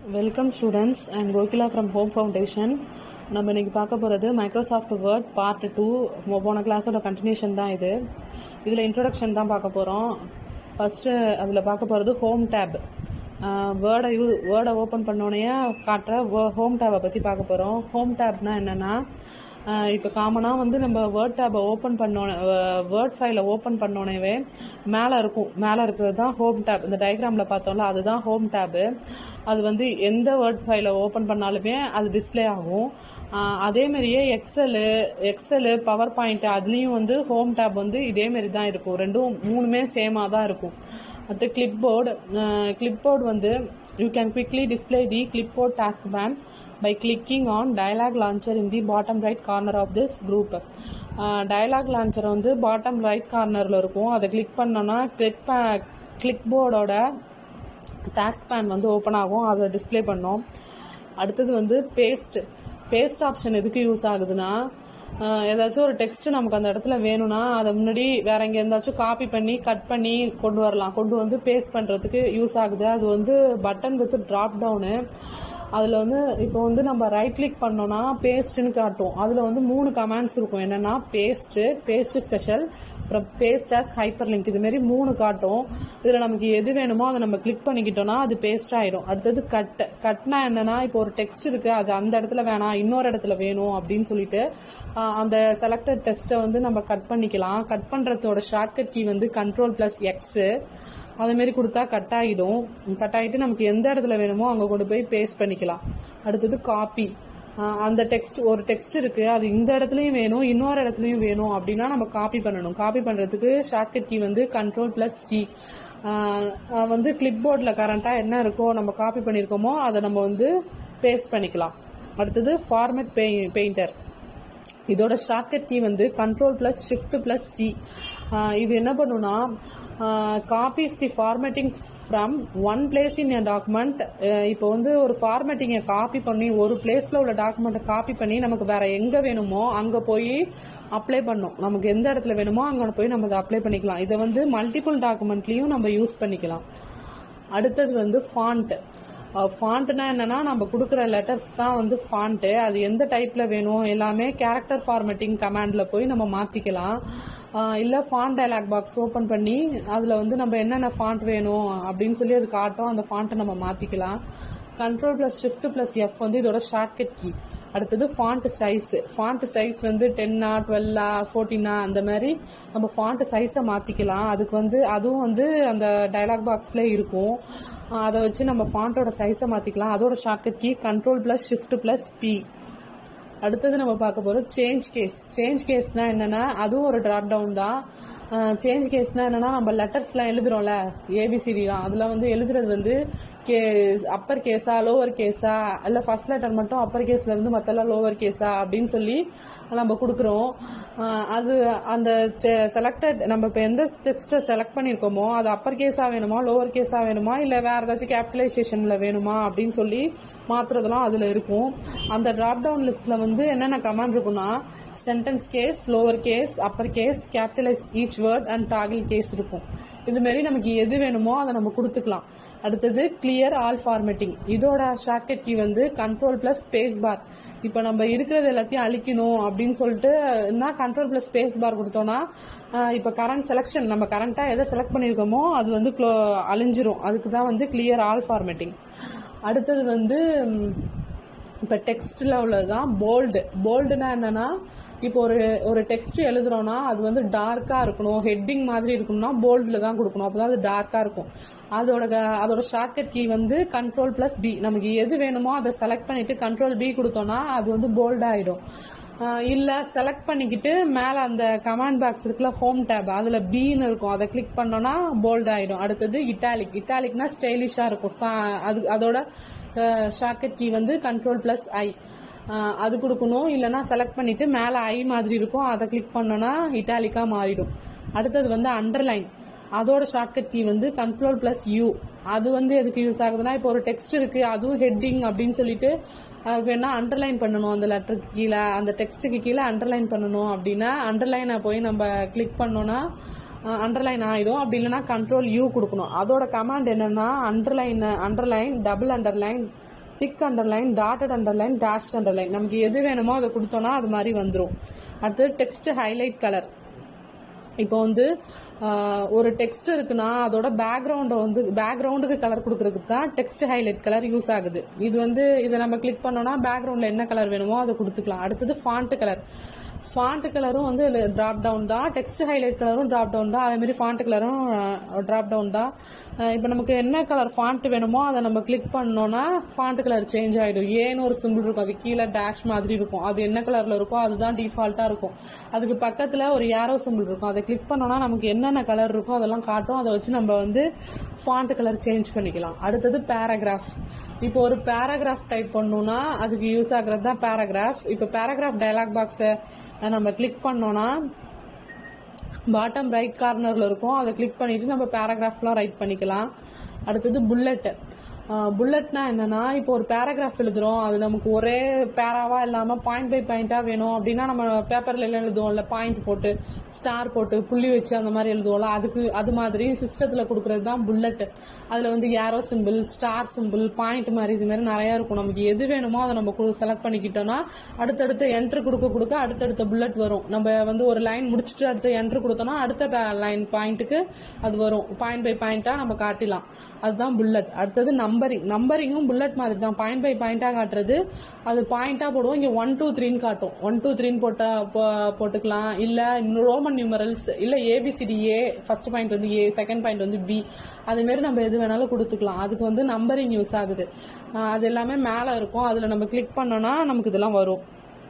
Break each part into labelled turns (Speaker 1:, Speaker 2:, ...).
Speaker 1: welcome students I'm Kokila from Home Foundation நம்ம இன்னைக்கு பார்க்க போகிறது மைக்ரோசாஃப்ட் வேர்ட் பார்ட் டூ போன கிளாஸோட கண்டினியூஷன் தான் இது இதில் இன்ட்ரொடக்ஷன் தான் பார்க்க போகிறோம் ஃபஸ்ட்டு அதில் பார்க்க போகிறது ஹோம் டேப் வேர்டை யூ வேர்டை ஓப்பன் பண்ணோடனே காட்டுற ஹோம் டேப்பை பற்றி பார்க்க போகிறோம் ஹோம் டேப்னா என்னென்னா இப்போ காமனாக வந்து நம்ம வேர்ட் டேப்பை ஓப்பன் பண்ணோன்னே வேர்ட் ஃபைலை ஓப்பன் பண்ணோன்னே மேலே இருக்கும் மேலே இருக்கிறது தான் ஹோம் டேப் இந்த டயக்ராமில் பார்த்தோம்ல அதுதான் ஹோம் டேபு அது வந்து எந்த வேர்ட் ஃபைலை ஓப்பன் பண்ணாலுமே அது டிஸ்ப்ளே ஆகும் ஆஹ் அதே மாதிரியே எக்ஸலு எக்ஸலு பவர் பாயிண்ட் அதுலேயும் வந்து ஹோம் டேப் வந்து இதே மாதிரி தான் இருக்கும் ரெண்டும் மூணுமே சேமாக தான் இருக்கும் அடுத்து கிளிப் போர்டு கிளிப் போர்டு வந்து you can quickly display the clipboard task pane by clicking on dialog launcher in the bottom right corner of this group dialog launcher வந்து பாட்டம் ரைட் கார்னரில் இருக்கும் அதை கிளிக் பண்ணோன்னா click கிளிக் போர்டோட task pane வந்து open ஆகும் அதை டிஸ்ப்ளே பண்ணோம் அடுத்தது வந்து பேஸ்ட் பேஸ்ட் ஆப்ஷன் எதுக்கு யூஸ் ஆகுதுன்னா ஆஹ் ஏதாச்சும் ஒரு டெக்ஸ்ட் நமக்கு அந்த இடத்துல வேணும்னா அதை முன்னாடி வேற எங்க இருந்தாச்சும் காப்பி பண்ணி கட் பண்ணி கொண்டு வரலாம் கொண்டு வந்து பேஸ்ட் பண்றதுக்கு யூஸ் ஆகுது அது வந்து பட்டன் வித் டிராப் டவுனு அதில் வந்து இப்போ வந்து நம்ம ரைட் கிளிக் பண்ணோம்னா பேஸ்ட்னு காட்டும் அதில் வந்து மூணு கமாண்ட்ஸ் இருக்கும் என்னன்னா பேஸ்ட்டு பேஸ்ட் ஸ்பெஷல் அப்புறம் பேஸ்ட் ஆஸ் ஹைப்பர் லிங்க் இது மாதிரி மூணு காட்டும் இதில் நமக்கு எது வேணுமோ அதை நம்ம கிளிக் பண்ணிக்கிட்டோம்னா அது பேஸ்ட் ஆயிடும் அடுத்தது கட் கட்னா என்னன்னா இப்போ ஒரு டெக்ஸ்ட் இருக்கு அது அந்த இடத்துல வேணாம் இன்னொரு இடத்துல வேணும் அப்படின்னு சொல்லிட்டு ஆஹ் அந்த செலக்டட் டெக்ஸ்ட்டை வந்து நம்ம கட் பண்ணிக்கலாம் கட் பண்றதோட ஷார்ட்கட் கீ வந்து கண்ட்ரோல் பிளஸ் எக்ஸ் அதே மாதிரி கொடுத்தா கட் ஆகிடும் கட் ஆகிட்டு நமக்கு எந்த இடத்துல வேணுமோ அங்கே கொண்டு போய் பேஸ்ட் பண்ணிக்கலாம் அடுத்தது காப்பி அந்த டெக்ஸ்ட் ஒரு டெக்ஸ்ட் இருக்கு அது இந்த இடத்துலயும் வேணும் இன்னொரு இடத்துலயும் வேணும் அப்படின்னா நம்ம காப்பி பண்ணணும் காப்பி பண்றதுக்கு ஷார்ட்கட் கீ வந்து கண்ட்ரோல் பிளஸ் சி வந்து கிளிப் போர்டில் கரண்ட்டாக என்ன இருக்கோ நம்ம காப்பி பண்ணியிருக்கோமோ அதை நம்ம வந்து பேஸ்ட் பண்ணிக்கலாம் அடுத்தது ஃபார்மேட் பெயிண்டர் இதோட ஷார்ட்கட் கீ வந்து control plus shift plus C இது என்ன பண்ணுன்னா copies the formatting from one place in a document இப்போ வந்து ஒரு ஃபார்மேட்டிங்கை காப்பி பண்ணி ஒரு பிளேஸ்ல உள்ள டாக்குமெண்ட்டை காப்பி பண்ணி நமக்கு வேற எங்க வேணுமோ அங்க போய் அப்ளை பண்ணும் நமக்கு எந்த இடத்துல வேணுமோ அங்க போய் நம்ம அதை அப்ளை பண்ணிக்கலாம் இதை வந்து மல்டிபிள் டாக்குமெண்ட்லயும் நம்ம யூஸ் பண்ணிக்கலாம் அடுத்தது வந்து ஃபாண்ட் ஃபாண்ட்னா என்னன்னா நம்ம கொடுக்குற லெட்டர்ஸ் தான் வந்து ஃபாண்ட்டு அது எந்த டைப்ல வேணும் எல்லாமே கேரக்டர் ஃபார்மேட்டிங் கமாண்ட்ல போய் நம்ம மாத்திக்கலாம் இல்ல ஃபாண்ட் டயலாக் பாக்ஸ் ஓபன் பண்ணி அதுல வந்து நம்ம என்னென்ன ஃபாண்ட் வேணும் அப்படின்னு சொல்லி அது காட்டும் அந்த ஃபாண்ட்டை நம்ம மாத்திக்கலாம் control plus shift plus F வந்து இதோட ஷார்ட்கட் கீ அடுத்தது ஃபாண்ட் சைஸ் ஃபாண்ட் சைஸ் வந்து டென்னா டுவெல்லா ஃபோர்டீனா அந்த மாதிரி நம்ம ஃபாண்ட் சைஸை மாத்திக்கலாம் அதுக்கு வந்து அதுவும் வந்து அந்த டயலாக் பாக்ஸ்ல இருக்கும் அதை வச்சு நம்ம ஃபாண்ட்டோட சைஸை மாத்திக்கலாம் அதோட shortcut key control plus shift plus P அடுத்தது நம்ம பார்க்க போறோம் சேஞ்ச் கேஸ் சேஞ்ச் கேஸ்னா என்னன்னா அதுவும் ஒரு டிராப் டவுன் தான் சேஞ்ச் கேஸ்னா என்னன்னா நம்ம லெட்டர்ஸ்லாம் எழுதுறோம்ல ஏபிசிடிலாம் அதுல வந்து எழுதுறது வந்து கே அப்பர் கேஸா லோவர் கேஸா இல்ல ஃபர்ஸ்ட் லெட்டர் மட்டும் அப்பர் கேஸ்ல இருந்து மத்தெல்லாம் லோவர் கேஸா அப்படின்னு சொல்லி நம்ம கொடுக்குறோம் அது அந்த செலக்டட் நம்ம இப்போ எந்த டெக்ஸ்ட்டை செலக்ட் பண்ணியிருக்கோமோ அது அப்பர் கேஸா வேணுமா லோவர் கேஸா வேணுமா இல்ல வேற ஏதாச்சும் கேபிட்டலைசேஷன்ல வேணுமா அப்படின்னு சொல்லி மாத்துறதெல்லாம் அதுல இருக்கும் அந்த டிராப் டவுன் லிஸ்ட்ல வந்து என்னென்ன கமாண்ட் இருக்கும்னா sentence case lower case upper case capitalize each word and toggle case இருக்கும் இது மாதிரி நமக்கு எது வேணுமோ அதை நம்ம கொடுத்துக்கலாம் அடுத்தது கிளியர் ஆல் ஃபார்மேட்டிங் இதோட ஷார்ட்கட் கீ வந்து கண்ட்ரோல் பிளஸ் ஸ்பேஸ் பார் இப்போ நம்ம இருக்கிறது எல்லாத்தையும் அழிக்கணும் அப்படின்னு சொல்லிட்டு கண்ட்ரோல் பிளஸ் ஸ்பேஸ் பார் கொடுத்தோம்னா இப்போ கரண்ட் செலக்ஷன் நம்ம கரண்டா எதை செலக்ட் பண்ணியிருக்கோமோ அது வந்து அழிஞ்சிரும் அதுக்கு தான் வந்து கிளியர் ஆல் ஃபார்மேட்டிங் அடுத்தது வந்து இப்போ டெக்ஸ்ட்ல உள்ளதுதான் போல்டு போல்டுனா என்னன்னா இப்போ ஒரு ஒரு டெக்ஸ்ட் எழுதுறோம்னா அது வந்து டார்க்கா இருக்கணும் ஹெட்டிங் மாதிரி இருக்கணும்னா போல்ட்ல தான் கொடுக்கணும் அப்பதான் அது டார்க்கா இருக்கும் அதோட அதோட ஷார்ட்கட் கீ வந்து கண்ட்ரோல் பிளஸ் பி நமக்கு எது வேணுமோ அதை செலக்ட் பண்ணிட்டு கண்ட்ரோல் பி கொடுத்தோம்னா அது வந்து போல்ட் ஆயிடும் இல்ல செலக்ட் பண்ணிக்கிட்டு மேல அந்த கமாண்ட் பாக்ஸ் இருக்குல்ல ஹோம் டேப் அதுல பீன்னு இருக்கும் அதை கிளிக் பண்ணோம்னா போல்ட் ஆயிடும் அடுத்தது இட்டாலிக் இட்டாலிக்னா ஸ்டைலிஷா இருக்கும் அது அதோட ஷார்ட்கட் கீ வந்து கண்ட்ரோல் பிளஸ் ஐ அது கொடுக்கணும் இல்லைன்னா செலக்ட் பண்ணிட்டு மேல ஐ மாதிரி இருக்கும் அதை கிளிக் பண்ணோம்னா இட்டாலிக்கா மாறிடும் அடுத்தது வந்து அண்டர்லைன் அதோட ஷார்ட்கட் கீ வந்து கண்ட்ரோல் பிளஸ் யூ அது வந்து எதுக்கு யூஸ் ஆகுதுன்னா இப்போ ஒரு டெக்ஸ்ட் இருக்கு அதுவும் ஹெட்டிங் அப்படின்னு சொல்லிட்டு அதுக்கு வேணா அண்டர்லைன் பண்ணணும் அந்த லெட்டருக்கு கீழே அந்த டெக்ஸ்ட்டுக்கு கீழே அண்டர்லைன் பண்ணணும் அப்படின்னா அண்டர்லைனை போய் நம்ம கிளிக் பண்ணோம்னா அண்டர்லைன் ஆயிடும் அப்படி இல்லைன்னா கண்ட்ரோல் யூ கொடுக்கணும் அதோட கமாண்ட் என்னன்னா underline underline double underline thick underline dotted underline dash underline நமக்கு எது வேணுமோ அதை கொடுத்தோம்னா அது மாதிரி வந்துடும் அடுத்தது டெக்ஸ்ட் ஹைலைட் கலர் இப்போ வந்து ஆஹ், ஒரு டெக்ஸ்ட் இருக்குன்னா அதோட பேக்ரவுண்டை வந்து பேக்ரவுண்டுக்கு கலர் கொடுக்கறதுக்கு தான் டெக்ஸ்ட் ஹைலைட் கலர் யூஸ் ஆகுது இது வந்து இதை நம்ம கிளிக் பண்ணோம்னா பேக்ரவுண்ட்ல என்ன கலர் வேணுமோ அதை கொடுத்துக்கலாம் அடுத்தது ஃபாண்ட் கலர் ஃபாண்ட் கலரும் வந்து டிராப் டவுன் தான் டெக்ஸ்ட் ஹைலைட் கலரும் டிராப் டவுன் தான் அதே மாதிரி ஃபாண்ட் கலரும் டிராப் டவுன் தான் அஹ் இப்போ நமக்கு என்ன கலர் ஃபாண்ட் வேணுமோ அதை நம்ம கிளிக் பண்ணோம்னா ஃபாண்ட் கலர் சேஞ்ச் ஆயிடும் ஏன்னு ஒரு சிம்பிள் இருக்கும் அது கீழே டேஷ் மாதிரி இருக்கும் அது என்ன கலர்ல இருக்கோ அதுதான் டிஃபால்ட்டா இருக்கும் அதுக்கு பக்கத்துல ஒரு ஏரோ சிம்பிள் இருக்கும் அதை கிளிக் பண்ணோம்னா நமக்கு என்னென்ன கலர் இருக்கோ அதெல்லாம் காட்டும் அதை வச்சு நம்ம வந்து ஃபாண்ட் கலர் சேஞ்ச் பண்ணிக்கலாம் அடுத்தது பேராகிராஃப் இப்போ ஒரு பேராகிராஃப் டைப் பண்ணணும்னா அதுக்கு யூஸ் ஆகுறது தான் பேராகிராஃப் இப்போ பேராகிராஃப் டயலாக் பாக்ஸை நம்ம கிளிக் பண்ணோம்னா பாட்டம் ரைட் கார்னர்ல இருக்கும் அதை கிளிக் பண்ணிட்டு நம்ம பேராகிராஃப்லாம் ரைட் பண்ணிக்கலாம் அடுத்தது புல்லட் புல்லட்னா என்னன்னா இப்போ ஒரு பேராகிராஃப் எழுதுறோம் அது நமக்கு ஒரே பேராவா இல்லாம பாயிண்ட் பை பாயிண்டா வேணும் அப்படின்னா நம்ம பேப்பர்ல எல்லாம் எழுதுவோம்ல பாயிண்ட் போட்டு ஸ்டார் போட்டு புள்ளி வச்சு அந்த மாதிரி எழுதுவோம்ல அதுக்கு அது மாதிரி சிஸ்டத்துல கொடுக்கறது தான் புல்லட் அதுல வந்து arrow symbol star symbol point மாதிரி இது மாதிரி நிறைய இருக்கும் நமக்கு எது வேணுமோ அதை நம்ம செலக்ட் பண்ணிக்கிட்டோம்னா அடுத்தடுத்து என்ட்ரு கொடுக்க கொடுக்க அடுத்தடுத்த புல்லட் வரும் நம்ம வந்து ஒரு லைன் முடிச்சுட்டு அடுத்து என்ட்ரு கொடுத்தோம்னா அடுத்த லைன் பாயிண்ட்டுக்கு அது வரும் பாயிண்ட் பை பாயிண்டா நம்ம காட்டிலாம் அதுதான் புல்லட் அடுத்தது நம்பரிங் நம்பரிங்கும் புல்லட் மாதிரி தான் பாயிண்ட் பை பாயிண்டா காட்டுறது அது பாயிண்டா போடுவோம் இங்க ஒன் டூ த்ரீன்னு காட்டும் ஒன் டூ த்ரீன்னு போட்டா போ- போட்டுக்கலாம் இல்ல ரோமன் நியூமரல்ஸ் இல்ல ஏபிசிடி ஏ ஃபர்ஸ்ட் பாயிண்ட் வந்து ஏ செகண்ட் பாயிண்ட் வந்து பி அது மாதிரி நம்ம எது வேணாலும் கொடுத்துக்கலாம் அதுக்கு வந்து நம்பரிங் யூஸ் ஆகுது ஆஹ் அது எல்லாமே மேல இருக்கும் அதுல நம்ம கிளிக் பண்ணோம்னா நமக்கு இதெல்லாம் வரும்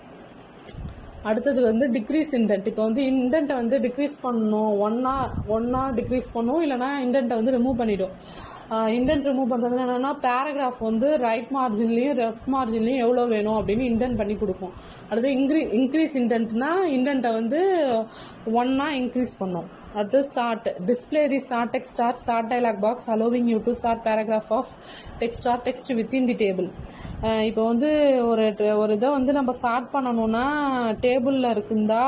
Speaker 1: அடுத்தது வந்து டிக்ரீஸ் இண்டென்ட் இப்போ வந்து இண்டென்ட்டை வந்து டிக்ரீஸ் பண்ணணும் ஒன்னா ஒன்னா டிக்ரீஸ் பண்ணும் இல்லைன்னா இண்டென்ட்டை வந்து ரிமூவ் பண்ணிடும் இண்டென்ட் ரிமூவ் பண்றது என்னன்னா பேராகிராஃப் வந்து ரைட் மார்ஜின்லயும் லெஃப்ட் மார்ஜின்லயும் எவ்வளவு வேணும் அப்படின்னு இண்டென்ட் பண்ணி கொடுக்கும் அடுத்து இன்க்ரீ இன்க்ரீஸ் இண்டென்ட்னா இண்டென்ட்டை வந்து ஒன்னா இன்க்ரீஸ் பண்ணும் அடுத்து sort display the sort text or sort dialog box allowing you to sort paragraph of text or text within the table இப்போ வந்து ஒரு ஒரு இதை வந்து நம்ம சார்ட் பண்ணணும்னா டேபிள்ல இருக்குந்தா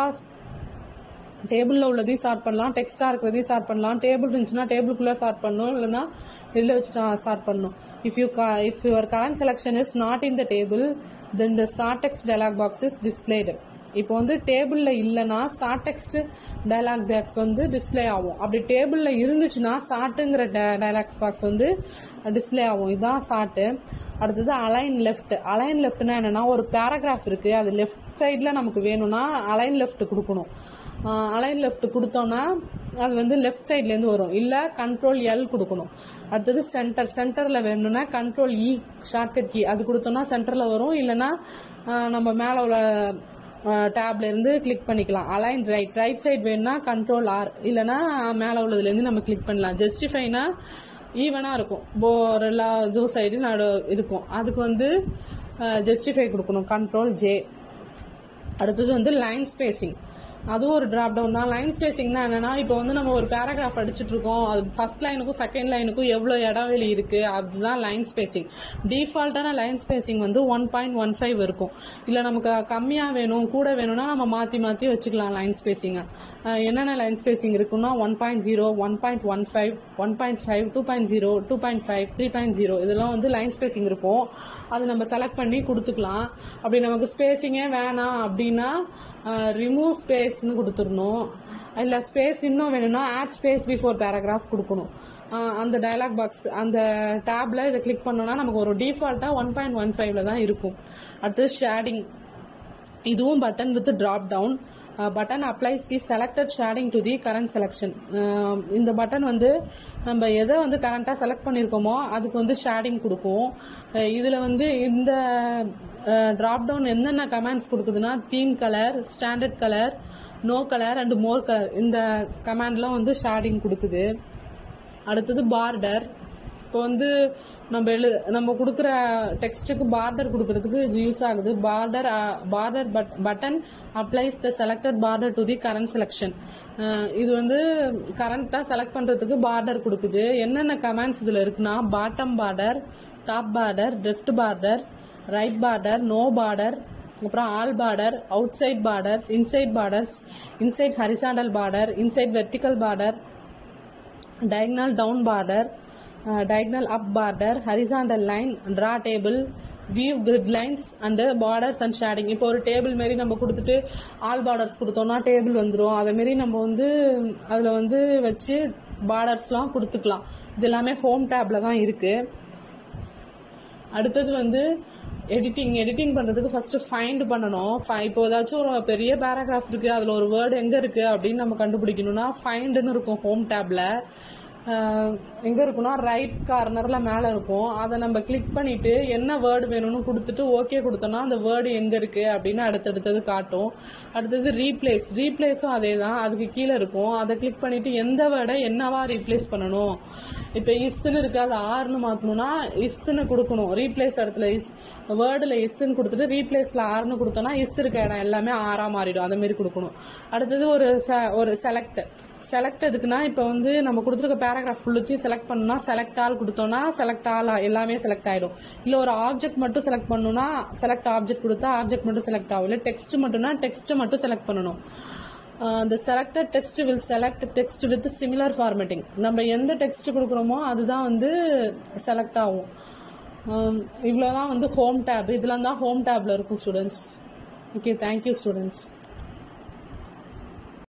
Speaker 1: டேபிள்ல உள்ளதையும் சார்ட் பண்ணலாம் டெக்ஸ்டா இருக்கிறதையும் சார்ட் பண்ணலாம் டேபிள் இருந்துச்சுன்னா டேபிளுக்குள்ள சார்ட் பண்ணணும் இல்லைன்னா வெளில வச்சு சார்ட் பண்ணணும் if you if your current selection is not in the table then the sort text dialog box is displayed இப்போ வந்து டேபிள்ல இல்லைன்னா சார்ட் டெக்ஸ்ட் டயலாக் பாக்ஸ் வந்து டிஸ்ப்ளே ஆகும் அப்படி டேபிள்ல இருந்துச்சுன்னா சார்ட்டுங்கிற டயலாக்ஸ் பாக்ஸ் வந்து டிஸ்ப்ளே ஆகும் இதுதான் சார்ட்டு அடுத்தது அலைன் லெஃப்ட் அலைன் லெஃப்ட்னா என்னன்னா ஒரு பேராகிராஃப் இருக்கு அது லெஃப்ட் சைட்ல நமக்கு வேணும்னா அலைன் லெஃப்ட் கொடுக்கணும் அலைன் லெஃப்ட் கொடுத்தோம்னா அது வந்து லெஃப்ட் சைட்ல இருந்து வரும் இல்ல கண்ட்ரோல் எல் கொடுக்கணும் அடுத்தது சென்டர் சென்டர்ல வேணும்னா கண்ட்ரோல் இ ஷார்ட்கட் கீ அது கொடுத்தோம்னா சென்டர்ல வரும் இல்லைன்னா ஆஹ் நம்ம மேல உள்ள டேப்ல இருந்து கிளிக் பண்ணிக்கலாம் அலைன் ரைட் ரைட் சைடு வேணும்னா கண்ட்ரோல் ஆர் இல்லைன்னா மேல உள்ளதுல இருந்து நம்ம கிளிக் பண்ணலாம் ஜஸ்டிஃபைனா ஈவனா இருக்கும் போர் எல்லா இது சைடு நடு இருக்கும் அதுக்கு வந்து ஜஸ்டிஃபை கொடுக்கணும் கண்ட்ரோல் ஜே அடுத்தது வந்து லைன் ஸ்பேசிங் அதுவும் ஒரு டிராப் டவுன் தான் லைன் ஸ்பேசிங்னா என்னன்னா இப்போ வந்து நம்ம ஒரு பேராகிராஃப் அடிச்சிட்டு இருக்கோம் அது ஃபர்ஸ்ட் லைனுக்கும் செகண்ட் லைனுக்கும் எவ்வளோ இடைவெளி இருக்கு அதுதான் லைன் ஸ்பேசிங் டிஃபால்ட்டான லைன் ஸ்பேசிங் வந்து ஒன் பாயிண்ட் ஒன் ஃபைவ் இருக்கும் இல்லை நமக்கு கம்மியாக வேணும் கூட வேணும்னா நம்ம மாற்றி மாற்றி வச்சுக்கலாம் லைன் ஸ்பேசிங்கை என்னென்ன லைன் ஸ்பேசிங் இருக்குன்னா one point zero one point one five one point five two point zero two point five three point zero இதெல்லாம் வந்து லைன் ஸ்பேசிங் இருக்கும் அது நம்ம செலக்ட் பண்ணி கொடுத்துக்கலாம் அப்படி நமக்கு ஸ்பேசிங்கே வேணாம் அப்படின்னா ரிமூவ் ஸ்பேஸ்னு கொடுத்துடணும் இல்லை ஸ்பேஸ் இன்னும் வேணும்னா ஆட் ஸ்பேஸ் பிஃபோர் பேராகிராஃப் கொடுக்கணும் ஆஹ் அந்த டயலாக் பாக்ஸ் அந்த டேப்ல இதை கிளிக் பண்ணோம்னா நமக்கு ஒரு டிஃபால்ட்டா ஒன் பாயிண்ட் ஒன் ஃபைவ்ல தான் இருக்கும் அடுத்து ஷேடிங் இதுவும் button with drop down button applies the selected shading to the current selection இந்த பட்டன் வந்து நம்ம எதை வந்து கரண்டா செலக்ட் பண்ணியிருக்கோமோ அதுக்கு வந்து ஷேடிங் கொடுக்கும் அஹ் இதுல வந்து இந்த டிராப் டவுன் என்னென்ன கமெண்ட்ஸ் கொடுக்குதுன்னா theme colour standard colour no colour and more colour இந்த கமாண்ட்லாம் வந்து ஷேடிங் கொடுக்குது அடுத்தது பார்டர் இப்போ வந்து நம்ம எழு நம்ம கொடுக்குற டெக்ஸ்ட்டுக்கு பார்டர் கொடுக்கறதுக்கு இது யூஸ் ஆகுது border border button applies the selected border to the current selection இது வந்து கரண்டா செலக்ட் பண்றதுக்கு பார்டர் கொடுக்குது என்னென்ன கமெண்ட்ஸ் இதுல இருக்குன்னா bottom border top border left border right border no border அப்புறம் all border outside borders inside borders inside horizontal border inside vertical border diagonal down border diagonal up border horizontal line draw table view grid lines and borders and shading இப்போ ஒரு table மாரி நம்ம கொடுத்துட்டு all borders கொடுத்தோம்னா table வந்துடும் அதே மாரி நம்ம வந்து அதில் வந்து வச்சு பார்டர்ஸ்லாம் கொடுத்துக்கலாம் இது எல்லாமே ஹோம் டேப்ல தான் இருக்கு அடுத்தது வந்து எடிட்டிங் எடிட்டிங் பண்ணுறதுக்கு ஃபர்ஸ்ட் ஃபைண்ட் பண்ணணும் Fi- இப்போ ஏதாச்சும் ஒரு பெரிய பேராகிராஃப் இருக்கு அதில் ஒரு வேர்டு எங்கே இருக்கு அப்படின்னு நம்ம கண்டுபிடிக்கணும்னா ஃபைண்டுன்னு இருக்கும் ஹோம் டேப்ல எங்கே இருக்குன்னா ரைட் கார்னரில் மேலே இருக்கும் அதை நம்ம கிளிக் பண்ணிட்டு என்ன வேர்டு வேணும்னு கொடுத்துட்டு ஓகே கொடுத்தோம்னா அந்த வேர்டு எங்கே இருக்கு அப்படின்னு அடுத்தடுத்தது காட்டும் அடுத்தது ரீப்ளேஸ் ரீப்ளேஸும் அதே தான் அதுக்கு கீழே இருக்கும் அதை கிளிக் பண்ணிட்டு எந்த வேர்டை என்னவா ரீப்ளேஸ் பண்ணணும் இப்போ இஸ்ன்னு இருக்கு அது ஆர்னு மாற்றணும்னா இஸ்ன்னு கொடுக்கணும் ரீப்ளேஸ் இடத்துல இஸ் வேர்டில் இஸ்ன்னு கொடுத்துட்டு ரீப்ளேஸில் ஆர்னு கொடுத்தோம்னா இஸ் இருக்க இடம் எல்லாமே ஆறா மாறிடும் அந்த மாதிரி கொடுக்கணும் அடுத்தது ஒரு se- ஒரு செலக்ட் செலக்ட் எதுக்குன்னா இப்போ வந்து நம்ம கொடுத்துருக்க பேராகிராஃப் ஃபுல்லுத்தையும் செலக்ட் பண்ணணும்னா செலக்ட் ஆல் கொடுத்தோம்னா செலக்ட் ஆல் எல்லாமே செலக்ட் ஆயிடும் இல்லை ஒரு ஆப்ஜெக்ட் மட்டும் செலக்ட் பண்ணணும்னா செலக்ட் ஆப்ஜெக்ட் கொடுத்தா ஆப்ஜெக்ட் மட்டும் செலக்ட் ஆகும் இல்லை டெக்ஸ்ட் மட்டும்னா டெக்ஸ்ட் மட்டும் செலக்ட் பண்ணணும் the selected text will select text with similar formatting நம்ம எந்த டெக்ஸ்ட் கொடுக்குறோமோ அதுதான் வந்து செலக்ட் ஆகும் Um, இவ்வளவுதான் வந்து ஹோம் டேப் இதெல்லாம் தான் ஹோம் டேப்ல இருக்கும் ஸ்டூடெண்ட்ஸ் ஓகே தேங்க்யூ ஸ்டூடெண்ட்ஸ்